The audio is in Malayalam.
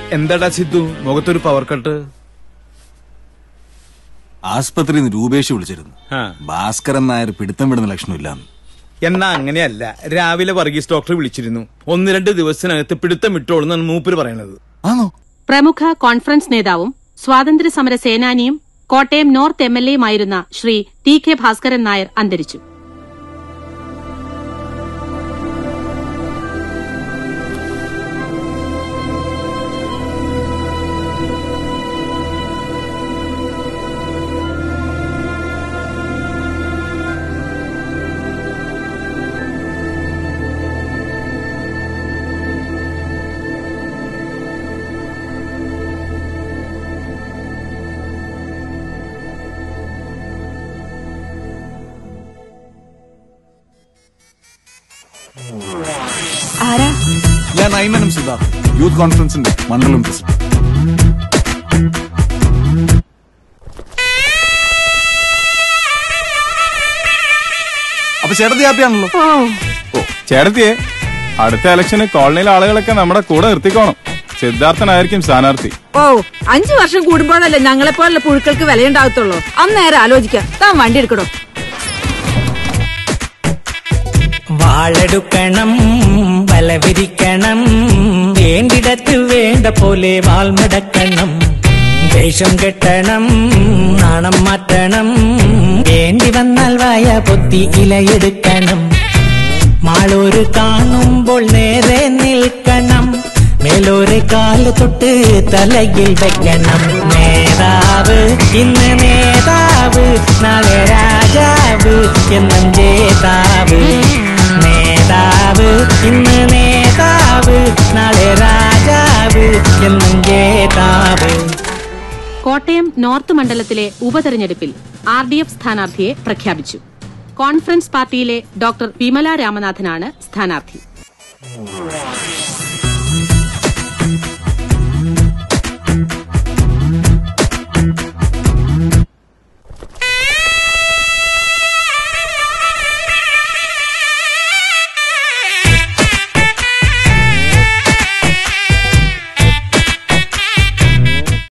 എന്താടാ സിദ്ധു മുഖത്തൊരു പവർ കട്ട് ആസ്പത്രിയിൽ നിന്ന് രൂപേഷ് വിളിച്ചിരുന്നു ആ. ഭാസ്കരൻ നായർ പിടുത്തം വിടുന്ന ലക്ഷണമില്ലാന്ന് എന്നാ അങ്ങനെയല്ല രാവിലെ വർഗീസ് ഡോക്ടർ വിളിച്ചിരുന്നു ഒന്ന് രണ്ട് ദിവസത്തിനകത്ത് പിടുത്തം വിട്ടോളെന്നാണ് മൂപ്പര് പറയണത് ആണോ പ്രമുഖ കോൺഫറൻസ് നേതാവും സ്വാതന്ത്ര്യ സമര സേനാനിയും കോട്ടയം നോർത്ത് എം എൽ എയുമായിരുന്ന ശ്രീ ടി കെ ഭാസ്കരൻ നായർ അന്തരിച്ചു ആരാ ഞാൻ നൈമനം സിദ്ധാർത്ഥ് യൂത്ത് കോൺഫറൻസിന്റെ മണ്ഡലം പ്രസിഡന്റ് അപ്പൊ ചേട്ടത്തി ഹാപ്പിയാണല്ലോ ഓ ചേട്ടത്തിയെ അടുത്ത ഇലക്ഷന് കോളനിയിലെ ആളുകളൊക്കെ നമ്മുടെ കൂടെ നിർത്തിക്കോണം സിദ്ധാർത്ഥനായിരിക്കും സ്ഥാനാർത്ഥി ഓ അഞ്ചു വർഷം കൂടുമ്പോഴല്ലേ ഞങ്ങളെ പോലുള്ള പുഴുക്കൾക്ക് വിലയുണ്ടാകത്തുള്ളൂ അന്നേരം ആലോചിക്കാം താൻ വണ്ടി എടുക്കണോ വാളെടുക്കണം വലവിരിക്കണം വേണ്ടിടത്ത് വേണ്ട പോലെ വാൾമടക്കണം ദേഷ്യം കെട്ടണം നാണം മാറ്റണം വേണ്ടി വന്നാൽ വായ പൊത്തി ഇലയെടുക്കണം മാളൂര് കാണുമ്പോൾ നേരെ നിൽക്കണം മേലോരെ കാല് തൊട്ട് തലയിൽ വെക്കണം നേതാവ് ഇന്ന് നേതാവ് നാളെ രാജാവ് എന്നും ജേതാവ് നേതാവ് ഇന്ന് നേതാവ് നാളെ രാജാവ് എന്നും ജേതാവ് കോട്ടയം നോർത്ത് മണ്ഡലത്തിലെ ഉപതെരഞ്ഞെടുപ്പിൽ ആർ ഡി എഫ് സ്ഥാനാർത്ഥിയെ പ്രഖ്യാപിച്ചു കോൺഫറൻസ് പാർട്ടിയിലെ ഡോക്ടർ വിമല രാമനാഥനാണ് സ്ഥാനാർത്ഥി